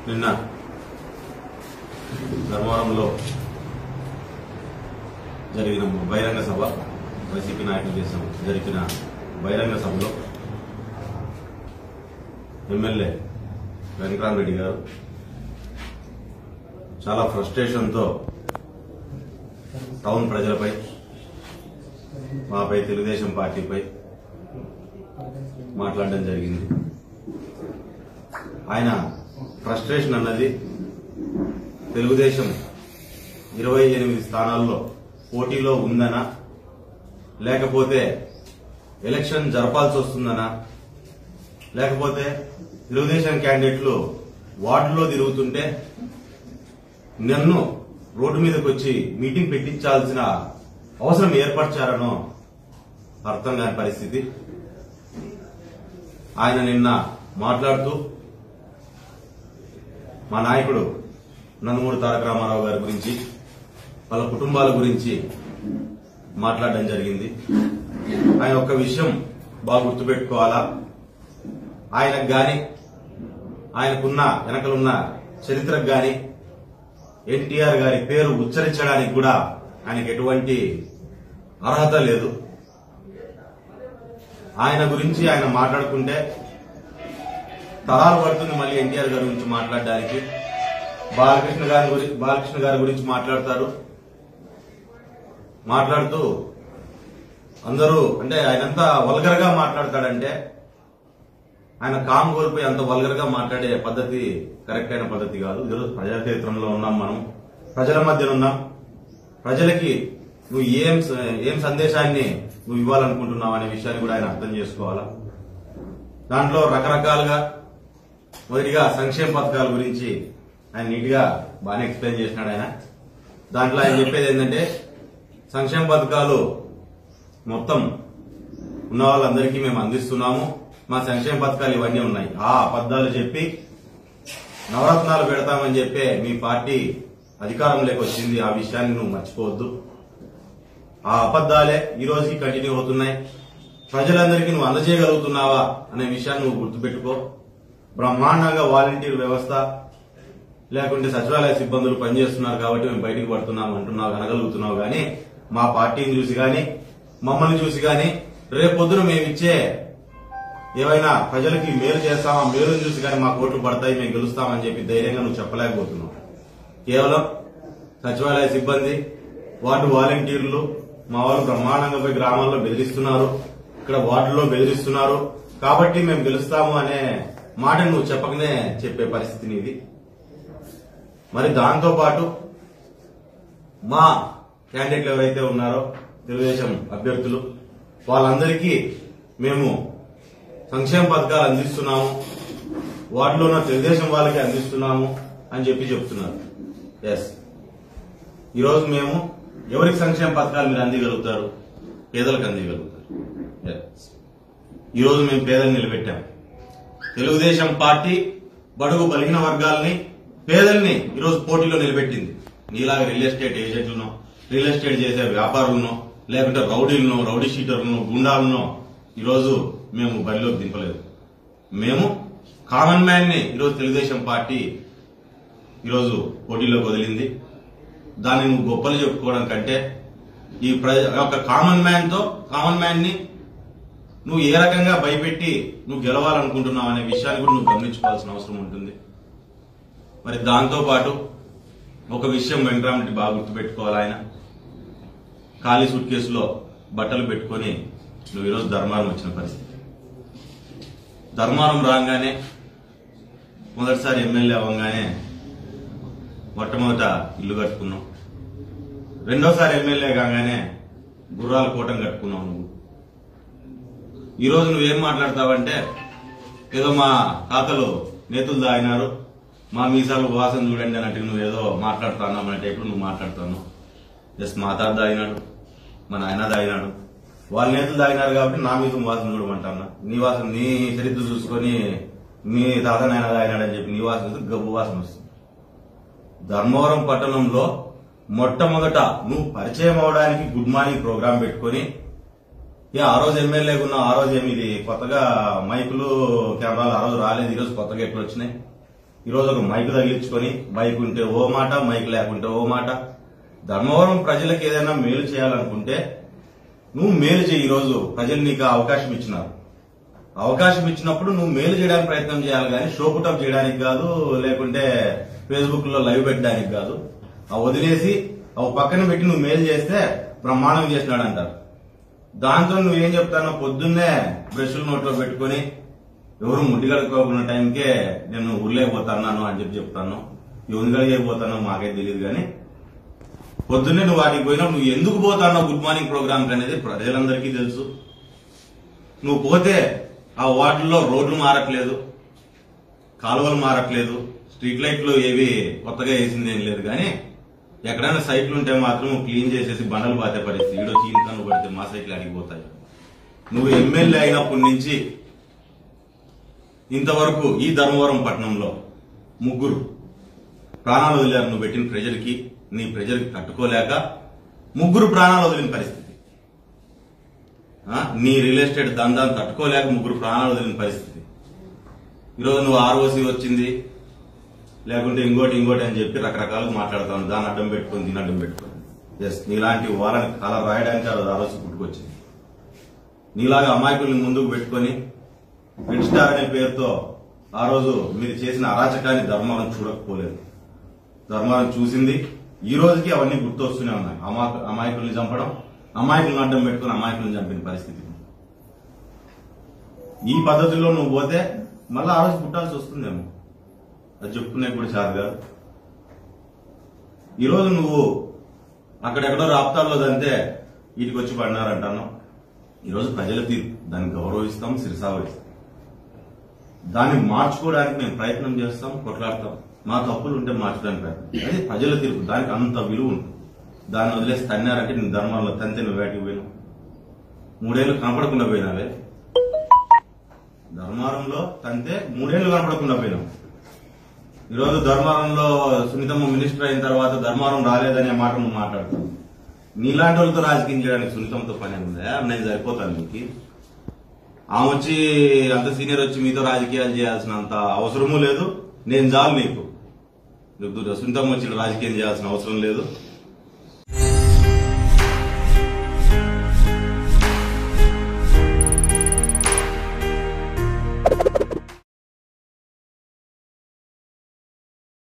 నిన్న ధర్మవరంలో జరిగిన బహిరంగ సభ వైసీపీ నాయకులు చేసిన జరిగిన బహిరంగ సభలో ఎమ్మెల్యే వెంకరామరెడ్డి గారు చాలా ఫ్రస్ట్రేషన్తో టౌన్ ప్రజలపై మాపై తెలుగుదేశం పార్టీపై మాట్లాడడం జరిగింది ఆయన ఫ్రస్ట్రేషన్ అన్నది తెలుగుదేశం ఇరవై ఎనిమిది స్థానాల్లో పోటీలో ఉందనా లేకపోతే ఎలక్షన్ జరపాల్సి వస్తుందనా లేకపోతే తెలుగుదేశం క్యాండిడేట్లు వార్డులో తిరుగుతుంటే నన్ను రోడ్డు మీదకి వచ్చి మీటింగ్ పెట్టించాల్సిన అవసరం ఏర్పరిచారనో అర్థం కాని పరిస్థితి ఆయన నిన్న మాట్లాడుతూ మా నాయకుడు నందమూరి తారక రామారావు గారి గురించి వాళ్ళ కుటుంబాల గురించి మాట్లాడడం జరిగింది ఆయన ఒక్క విషయం బాగా గుర్తుపెట్టుకోవాలా ఆయనకు గాని ఆయనకున్న వెనకలున్న చరిత్రకు గాని ఎన్టీఆర్ గారి పేరు ఉచ్చరించడానికి కూడా ఆయనకు ఎటువంటి అర్హత లేదు ఆయన గురించి ఆయన మాట్లాడుకుంటే తరాలు పడుతుంది మళ్ళీ ఎన్టీఆర్ గారి గురించి మాట్లాడడానికి బాలకృష్ణ గారి గురించి బాలకృష్ణ గారి గురించి మాట్లాడతారు మాట్లాడుతూ అందరూ అంటే ఆయనంతా వల్గర్ గా మాట్లాడతాడంటే ఆయన కామ్ కోల్పోయి అంత వల్గర్ గా మాట్లాడే పద్ధతి కరెక్ట్ అయిన పద్ధతి కాదు ఈరోజు ప్రజాక్షేత్రంలో ఉన్నాం మనం ప్రజల మధ్యన ఉన్నాం ప్రజలకి నువ్వు ఏం స- ఏం సందేశాన్ని నువ్వు ఇవ్వాలనుకుంటున్నావు అనే విషయాన్ని కూడా ఆయన అర్థం చేసుకోవాలా దాంట్లో రకరకాలుగా మొదటిగా సంక్షేమ పథకాల గురించి ఆయన నీట్ గా బాగానే ఎక్స్ప్లెయిన్ చేసినాడు ఆయన దాంట్లో ఆయన చెప్పేది ఏంటంటే సంక్షేమ పథకాలు మొత్తం ఉన్న వాళ్ళందరికీ మేము అందిస్తున్నాము మా సంక్షేమ పథకాలు ఇవన్నీ ఉన్నాయి ఆ అబద్దాలు చెప్పి నవరత్నాలు పెడతామని చెప్పే మీ పార్టీ అధికారంలోకి వచ్చింది ఆ విషయాన్ని నువ్వు మర్చిపోవద్దు ఆ అబద్దాలే ఈ రోజుకి కంటిన్యూ అవుతున్నాయి ప్రజలందరికీ నువ్వు అందజేయగలుగుతున్నావా అనే విషయాన్ని నువ్వు గుర్తుపెట్టుకో బ్రహ్మాండంగా వాలంటీర్ వ్యవస్థ లేకుంటే సచివాలయ సిబ్బందులు పనిచేస్తున్నారు కాబట్టి మేము బయటికి పడుతున్నాం అంటున్నావు అనగలుగుతున్నావు గానీ మా పార్టీని చూసి గాని మమ్మల్ని చూసి గాని రేపొద్దున మేమిచ్చే ఏవైనా ప్రజలకి మేలు చేస్తామా మేలుని చూసి కానీ మా ఓట్లు పడతాయి మేము గెలుస్తామని చెప్పి ధైర్యంగా నువ్వు చెప్పలేకపోతున్నావు కేవలం సచివాలయ సిబ్బంది వార్డు వాలంటీర్లు మా వాళ్ళు బ్రహ్మాండంగా పోయి గ్రామాల్లో బెదిరిస్తున్నారు ఇక్కడ వార్డులో బెదిరిస్తున్నారు కాబట్టి మేము గెలుస్తాము అనే మాట నువ్వు చెప్పకనే చెప్పే పరిస్థితి నీది మరి దాంతో పాటు మా క్యాండిడేట్లు ఎవరైతే ఉన్నారో తెలుగుదేశం అభ్యర్థులు వాళ్ళందరికీ మేము సంక్షేమ పథకాలు అందిస్తున్నాము వాటిలో ఉన్న తెలుగుదేశం వాళ్ళకి అందిస్తున్నాము అని చెప్పి చెప్తున్నారు ఎస్ ఈరోజు మేము ఎవరికి సంక్షేమ పథకాలు మీరు అందిగలుగుతారు పేదలకు అందిగలుగుతారు Yes. ఈరోజు మేము పేదలు నిలబెట్టాం తెలుగుదేశం పార్టీ బడుగు బలిగిన వర్గాల్ని పేదల్ని ఈరోజు పోటీలో నిలబెట్టింది నీలాగా రియల్ ఎస్టేట్ ఏజెంట్లను రియల్ ఎస్టేట్ చేసే వ్యాపారులను లేకుంటే రౌడీలను రౌడీ షీటర్లను గుండాలను ఈరోజు మేము బరిలోకి దింపలేదు మేము కామన్ మ్యాన్ ని ఈరోజు తెలుగుదేశం పార్టీ ఈరోజు పోటీలోకి వదిలింది దాన్ని నువ్వు గొప్పలు చెప్పుకోవడం కంటే ఈ ప్రజ ఒక కామన్ మ్యాన్ తో కామన్ మ్యాన్ ని నువ్వు ఏ రకంగా భయపెట్టి నువ్వు గెలవాలనుకుంటున్నావు అనే విషయాన్ని కూడా నువ్వు గమనించుకోవాల్సిన అవసరం ఉంటుంది మరి దాంతో పాటు ఒక విషయం వెంకరామరెడ్డి బాగా గుర్తుపెట్టుకోవాలి ఆయన ఖాళీ సూట్ కేసులో బట్టలు పెట్టుకొని నువ్వు ఈరోజు ధర్మారం వచ్చిన పరిస్థితి ధర్మారం రాగానే మొదటిసారి ఎమ్మెల్యే అవ్వగానే మొట్టమొదట ఇల్లు కట్టుకున్నావు రెండోసారి ఎమ్మెల్యే కాగానే గుర్రాల కూటం కట్టుకున్నావు నువ్వు ఈ రోజు నువ్వేం మాట్లాడతావంటే ఏదో మా తాతలు నేతులు దాగినారు మా మీసాలు వాసన చూడండి అన్నట్టు నువ్వు ఏదో మాట్లాడుతున్నావు అనే టైపు నువ్వు మాట్లాడుతున్నావు ఎస్ మా తాత దాగినాడు మా నాయన దాగినాడు వాళ్ళ నేతలు దాగినారు కాబట్టి నా మీద వాసన చూడమంటాను నీ వాసన నీ చరిత్ర చూసుకొని మీ తాత నాయన దాగినాడు అని చెప్పి నీ వాసన చూస్తే గబ్బు వాసన వస్తుంది ధర్మవరం పట్టణంలో మొట్టమొదట నువ్వు పరిచయం అవడానికి గుడ్ మార్నింగ్ ప్రోగ్రామ్ పెట్టుకొని ఏ ఆ రోజు ఎమ్మెల్యేగా ఉన్నావు ఆ రోజు ఏమి ఇది కొత్తగా మైకులు కెమెరాలు ఆ రోజు రాలేదు ఈ రోజు కొత్తగా ఎట్లు వచ్చినాయి ఈరోజు ఒక మైక్ తగిలించుకొని మైక్ ఉంటే ఓ మాట మైక్ లేకుంటే ఓ మాట ధర్మవరం ప్రజలకు ఏదైనా మేలు చేయాలనుకుంటే నువ్వు మేలు చేయి ఈరోజు ప్రజలు నీకు ఆ అవకాశం ఇచ్చినారు అవకాశం ఇచ్చినప్పుడు నువ్వు మేలు చేయడానికి ప్రయత్నం చేయాలి కానీ షో పుటప్ చేయడానికి కాదు లేకుంటే ఫేస్బుక్ లో లైవ్ పెట్టడానికి కాదు ఆ వదిలేసి ఆ పక్కన పెట్టి నువ్వు మేలు చేస్తే బ్రహ్మాండం చేసినాడు అంటారు దాంతో నువ్వేం చెప్తానో పొద్దున్నే బ్రష్లు నోట్లో పెట్టుకొని ఎవరు ముడ్డి కడుక్కోకున్న టైంకే నేను ఊర్లేకపోతున్నాను అని చెప్పి చెప్తాను ఎవరి కలిగిపోతానో మాకే తెలియదు కానీ పొద్దున్నే నువ్వు వాటికి పోయినప్పుడు నువ్వు ఎందుకు పోతానో గుడ్ మార్నింగ్ ప్రోగ్రామ్ అనేది ప్రజలందరికీ తెలుసు నువ్వు పోతే ఆ వార్డుల్లో రోడ్లు మారట్లేదు కాలువలు మారట్లేదు స్ట్రీట్ లైట్లు ఏవి కొత్తగా వేసింది ఏం లేదు కానీ ఎక్కడైనా సైట్లు ఉంటే మాత్రం క్లీన్ చేసేసి బండలు పాతే పరిస్థితి ఈడో చీలికలు పడితే మా సైట్లు అడిగిపోతాయి నువ్వు ఎమ్మెల్యే అయినప్పటి నుంచి ఇంతవరకు ఈ ధర్మవరం పట్టణంలో ముగ్గురు ప్రాణాలు వదిలారు నువ్వు పెట్టిన ప్రజలకి నీ ప్రజలకి తట్టుకోలేక ముగ్గురు ప్రాణాలు వదిలిన పరిస్థితి ఆ, నీ రియల్ ఎస్టేట్ దందాన్ని తట్టుకోలేక ముగ్గురు ప్రాణాలు వదిలిన పరిస్థితి ఈరోజు నువ్వు ఆర్ఓసి వచ్చింది లేకుంటే ఇంకోటి ఇంకోటి అని చెప్పి రకరకాలుగా మాట్లాడతాను దాన్ని అడ్డం పెట్టుకొని దీన్ని అడ్డం పెట్టుకొని ఎస్ నీలాంటి వాళ్ళని కళ రాయడానికి ఆ రోజు ఆలోచన పుట్టుకొచ్చింది నీలాగా అమాయకుల్ని ముందుకు పెట్టుకొని రెడ్ స్టార్ అనే పేరుతో ఆ రోజు మీరు చేసిన అరాచకాన్ని ధర్మాలను చూడకపోలేదు ధర్మాలను చూసింది ఈ రోజుకి అవన్నీ గుర్తొస్తూనే ఉన్నాయి అమా- అమాయకుల్ని చంపడం అమాయకులను అడ్డం పెట్టుకుని అమాయకులను చంపిన పరిస్థితి ఈ పద్ధతిలో నువ్వు పోతే మళ్ళీ ఆ రోజు పుట్టాల్సి వస్తుందేమో అది చెప్పుకునే కూడా చాలు కాదు ఈరోజు నువ్వు అక్కడెక్కడో రాప్తాల్లో దంతే వీటికి వచ్చి పడినారంటాను ఈరోజు ప్రజల తీర్పు దాన్ని గౌరవిస్తాం శిరసావహిస్తాం దాన్ని మార్చుకోవడానికి మేము ప్రయత్నం చేస్తాం కొట్లాడతాం మా తప్పులు ఉంటే మార్చడానికి ప్రయత్నం అది ప్రజల తీర్పు దానికి అంత విలువ ఉంటుంది దాన్ని వదిలేసి తన్నారంటే నీ ధర్మాల్లో తంతే నువ్వు వేటికి పోయినావు మూడేళ్లు కనపడకుండా పోయినావే ధర్మారంలో తంతే మూడేళ్లు కనపడకుండా పోయినావు ఈరోజు ధర్మారంలో సునీతమ్మ మినిస్టర్ అయిన తర్వాత ధర్మారం రాలేదనే మాట నువ్వు మాట్లాడుతున్నావు నీలాంటి వాళ్ళతో రాజకీయం చేయడానికి సునీతంతో పని ఉందా నేను సరిపోతాను నీకు ఆమె వచ్చి అంత సీనియర్ వచ్చి మీతో రాజకీయాలు చేయాల్సినంత అవసరమూ లేదు నేను చాలు నీకు నీకు సునీతమ్మ వచ్చి రాజకీయం చేయాల్సిన అవసరం లేదు